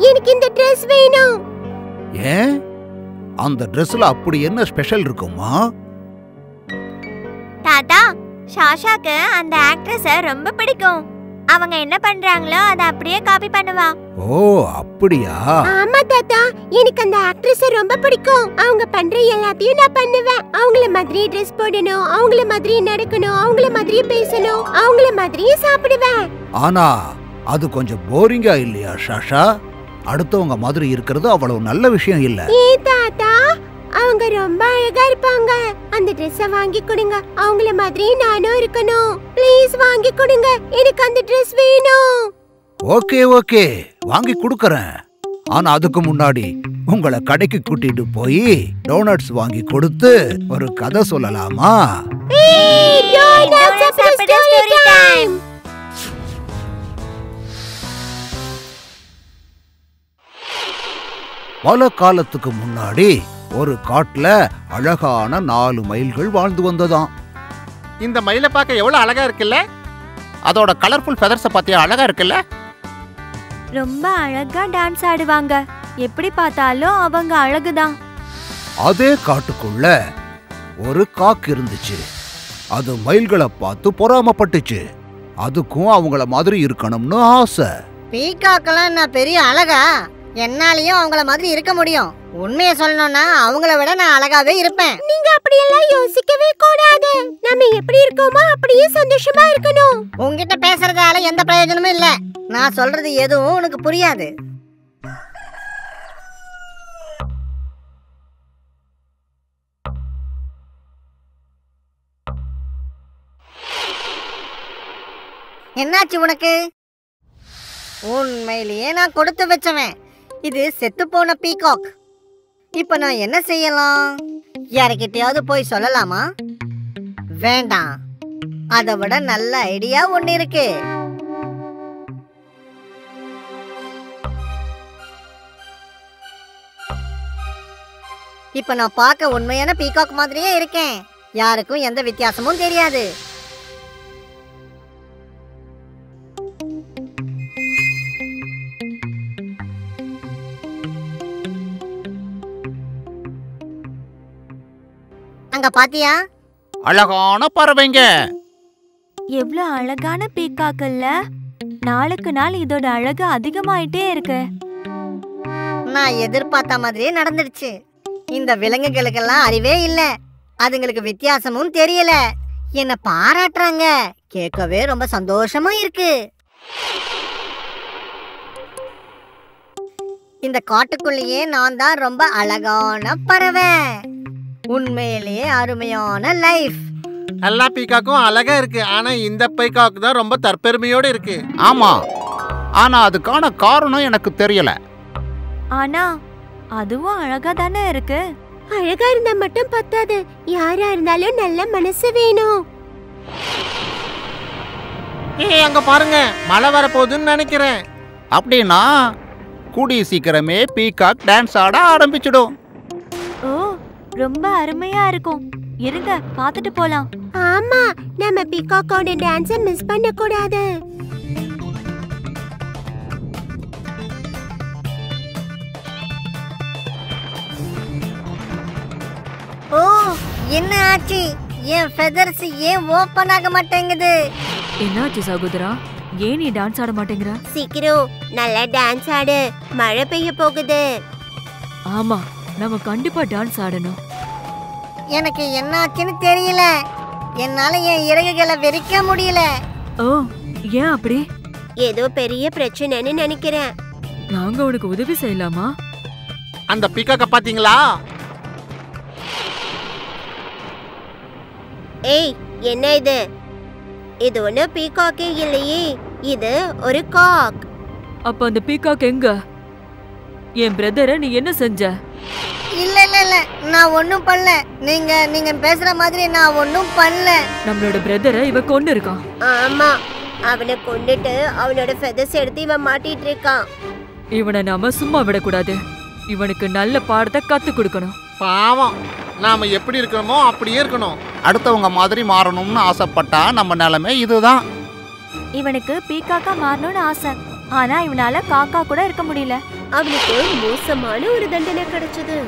எனக்கு இந்த Dress வேணும் ஏன் அந்த ட்ரெஸ்ல அப்படி என்ன ஸ்பெஷல் இருக்குமா தாத்தா ஷாஷாக்கு அந்த ஆக்ட்ரஸ ரொம்ப பிடிக்கும் அவங்க என்ன பண்றாங்களோ அதை அப்படியே காப்பி பண்ணுவா ஓ அப்படியா ஆமா தாத்தா எனக்கு அந்த ஆக்ட்ரஸ் ரொம்ப பிடிக்கும் அவங்க பண்ற எல்லாத்தையும் நான் பண்ணுவேன் அவங்கள மாதிரியே Dress போடணும் அவங்கள மாதிரியே நடக்கணும் அவங்கள மாதிரியே பேசணும் அவங்கள மாதிரியே சாப்பிடுவேன் ஆனா அது கொஞ்சம் போரிங்கா இல்லையா ஷாஷா அடுத்தவங்க மாதிரி இருக்கிறது அவ்வளவு நல்ல விஷயம் இல்ல ஏ தாத்தா அவங்க ரொம்ப அழகா இருப்பாங்க அந்த Dress-அ வாங்கி கொடுங்க அவங்கள மாதிரி நானும் இருக்கணும் ப்ளீஸ் வாங்கி கொடுங்க எனக்கு அந்த Dress வேணும் ஓகே ஓகே வாங்கி கொடுக்கறேன் ஆனா அதுக்கு முன்னாடி உங்களை கடைக்கு கூட்டிட்டு போய் டோனட்ஸ் வாங்கி கொடுத்து ஒரு கதை சொல்லலாமா ஏய், donuts donuts சாப்பிட சாப்பிட story story time. பல காலத்துக்கு முன்னாடி ஒரு காட்டுல அழகான நாலு மயில்கள் வாழ்ந்து வந்ததாம் இந்த மயிலை பார்க்க எவ்வளவு அழகா இருக்குல்ல அதோட கலர்ஃபுல் ஃபெதர்ஸ பத்தியா அழகா இருக்குல்ல ரொம்ப அழகா டான்ஸ் ஆடுவாங்க எப்படி பார்த்தாலும் அவங்க அழகுதான் அதே காட்டுக்குள்ள ஒரு காக்கு இருந்துச்சு அது மயில்களை பார்த்து பொறாமப்பட்டுச்சு அதுக்கும் அவங்கள மாதிரி இருக்கணும்னு ஆசை பீகாக்கெல்லாம் நான் பெரிய அழகா என்னாலயும் அவங்கள மாதிரி இருக்க முடியும் உண்மையை சொல்லணும்னா அவங்கள விட நான் அழகாவே இருப்பேன் நீங்க அப்படியெல்லாம் யோசிக்கவே கூடாது நம்ம எப்படி இருக்கோமோ அப்படியே சந்தோஷமா இருக்கணும் உன்கிட்ட பேசுறதால எந்த பிரயோஜனமும் இல்ல நான் சொல்றது எதுவும் உனக்கு புரியாது என்னாச்சு உனக்கு உண்மையிலேயே நான் கொடுத்து வச்சவன் இது செத்து போன பீகாக் இப்ப நான் என்ன செய்யலாம் யாருக்கிட்டயாவது போய் சொல்லலாமா வேண்டாம் அதை விட நல்ல ஐடியா ஒண்ணு இருக்கு இப்ப நான் பார்க்க உண்மையான பீகாக் மாதிரியே இருக்கேன் யாருக்கும் எந்த வித்தியாசமும் தெரியாது அங்க பாத்தியா அழகான பறவைங்க எவ்வளவு அழகான பீக்காக்கல்ல நாளுக்கு நாள் இதோட அழகு அதிகமாயிட்டே இருக்கு நான் எதிர்பார்த்த மாதிரியே நடந்துடுச்சு இந்த விலங்குகளுக்கெல்லாம் அறிவே இல்ல அதுங்களுக்கு வித்தியாசமும் தெரியல என்ன பாராட்டுறாங்க கேட்கவே ரொம்ப சந்தோஷமா இருக்கு இந்த காட்டுக்குள்ளேயே நான் தான் ரொம்ப அழகான பறவை உண்மையிலேயே அருமையான லைஃப் எல்லா பீக்காக்கும் அழகா இருக்கு ஆனா இந்த பீக்காக் தான் ரொம்ப தற்பெருமையோட இருக்கு ஆமா ஆனா அதுக்கான காரணம் எனக்கு தெரியல ஆனா அதுவும் அழகா தானே இருக்கு அழகா இருந்தா மட்டும் பத்தாது யாரா இருந்தாலும் நல்ல மனசு வேணும் ஏய் அங்க பாருங்க மழை வர போகுதுன்னு நினைக்கிறேன் அப்படின்னா கூடிய சீக்கிரமே பீகாக் டான்ஸ் ஆட ஆரம்பிச்சிடும் ஓ ரொம்ப அருமையா இருக்கும் இருங்க பார்த்துட்டு போலாம் ஆமா நம்ம பீகாக்கோட டான்ஸ மிஸ் பண்ண கூடாது ஓ என்ன ஆச்சு என் ஃபெதர்ஸ் ஏன் ஓப்பன் ஆக மாட்டேங்குது என்னாச்சு சகோதரா ஏன் நீ டான்ஸ் ஆட மாட்டேங்கிற சீக்கிரம் நல்லா டான்ஸ் ஆடு மழை பெய்ய போகுது ஆமா நம்ம கண்டிப்பா டான்ஸ் ஆடணும் எனக்கு என்ன ஆச்சுன்னு தெரியல என்னால என் இறகுகளை விரிக்க முடியல ஓ ஏன் அப்படி ஏதோ பெரிய பிரச்சனைன்னு நினைக்கிறேன் நாங்க உனக்கு உதவி செய்யலாமா அந்த பீக்காக்க பாத்தீங்களா ஏய் என்ன இது இது ஒண்ணு பீகாக்கே இல்லையே இது ஒரு காக் அப்ப அந்த பீகாக் எங்க என் பிரதரை நீ என்ன செஞ்ச இல்ல இல்ல இல்ல நான் ஒண்ணும் பண்ணல நீங்க நீங்க பேசுற மாதிரி நான் ஒண்ணும் பண்ணல நம்மளோட பிரதரை இவ கொண்டு இருக்கான் ஆமா அவனை கொண்டுட்டு அவனோட ஃபெதர்ஸ் எடுத்து இவன் மாட்டிட்டு இருக்கான் இவனை நாம சும்மா விடக்கூடாது இவனுக்கு நல்ல பாடத்தை கத்து கொடுக்கணும் பாவம் நாம எப்படி இருக்கணுமோ அப்படியே இருக்கணும் அடுத்தவங்க மாதிரி மாறணும்னு ஆசைப்பட்டா நம்ம நிலைமை இதுதான் இவனுக்கு பீக்காக்கா மாறணும்னு ஆசை ஆனா இவனால காக்கா கூட இருக்க முடியல அவனுக்கு மோசமான ஒரு தண்டனை கிடைச்சது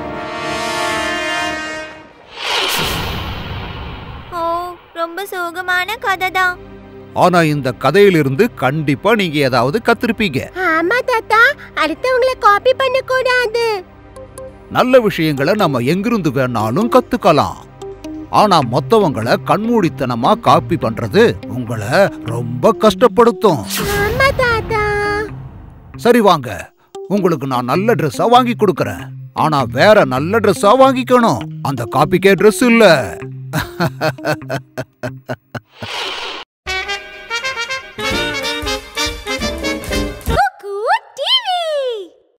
ஓ ரொம்ப சோகமான கதை தான் ஆனா இந்த கதையிலிருந்து கண்டிப்பா நீங்க ஏதாவது கத்திருப்பீங்க ஆமா தாத்தா அடுத்தவங்கள காப்பி பண்ண கூடாது நல்ல விஷயங்களை நம்ம எங்கிருந்து வேணாலும் கத்துக்கலாம் ஆனா மொத்தவங்களை கண்மூடித்தனமா காப்பி பண்றது உங்களை ரொம்ப கஷ்டப்படுத்தும் ஆமா தாத்தா சரி வாங்க உங்களுக்கு நான் நல்ல ட்ரெஸ்ஸா வாங்கி கொடுக்கறேன் ஆனா வேற நல்ல ட்ரெஸ்ஸா வாங்கிக்கணும் அந்த காப்பிக்கே ட்ரெஸ் இல்ல